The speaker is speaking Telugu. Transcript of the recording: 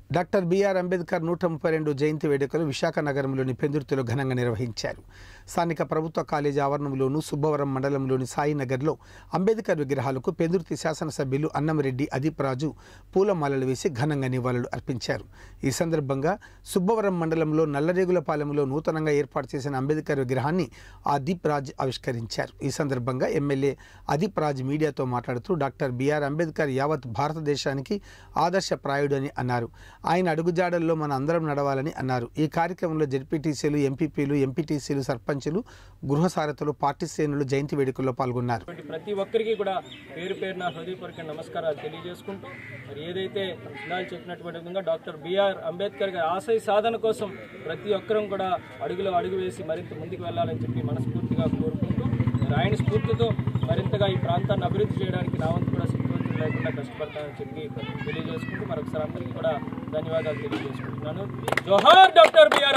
డాక్టర్ బిఆర్ అంబేద్కర్ నూట ముప్పై రెండు జయంతి వేడుకలు విశాఖ నగరంలోని పెందుర్తిలో ఘనంగా నిర్వహించారు స్థానిక ప్రభుత్వ కాలేజీ ఆవరణంలోను సుబ్బవరం మండలంలోని సాయినగర్లో అంబేద్కర్ విగ్రహాలకు పెందుర్తి శాసనసభ్యులు అన్నంరెడ్డి అదీప్ రాజు పూలమాలలు వేసి ఘనంగా నివాళులు అర్పించారు ఈ సందర్భంగా సుబ్బవరం మండలంలో నల్లరేగులపాలెంలో నూతనంగా ఏర్పాటు చేసిన అంబేద్కర్ విగ్రహాన్ని అదీప్ రాజ్ ఆవిష్కరించారు ఈ సందర్భంగా ఎమ్మెల్యే అదీప్ రాజ్ మీడియాతో మాట్లాడుతూ డాక్టర్ బిఆర్ అంబేద్కర్ యావత్ భారతదేశానికి ఆదర్శప్రాయుడు అని అన్నారు ఆయన అడుగుజాడల్లో మన అందరం నడవాలని అన్నారు ఈ కార్యక్రమంలో జెడ్పీటీసీలు ఎంపీపీలు ఎంపీటీసీలు సర్పంచులు గృహ సారథులు పార్టీ శ్రేణులు జయంతి వేడుకల్లో పాల్గొన్నారు కాబట్టి ప్రతి ఒక్కరికి కూడా పేరు పేరున హృదయపూర్వక నమస్కారాలు తెలియజేసుకుంటూ మరి ఏదైతే ఇందాక చెప్పినటువంటి విధంగా డాక్టర్ బిఆర్ అంబేద్కర్ గారి ఆశయ సాధన కోసం ప్రతి ఒక్కరం కూడా అడుగులో అడుగు వేసి మరింత ముందుకు వెళ్ళాలని చెప్పి మనస్ఫూర్తిగా కోరుకుంటూ మరి ఆయన స్ఫూర్తితో మరింతగా ఈ ప్రాంతాన్ని అభివృద్ధి చేయడానికి నా వంతు కూడా శక్తివంతులు లేకుండా కష్టపడతానని చెప్పి తెలియజేసుకుంటూ మరొకసారి అందరికీ కూడా ధన్యవాదాలు తెలియజేసుకుంటున్నాను జోహార్ డాక్టర్ బిఆర్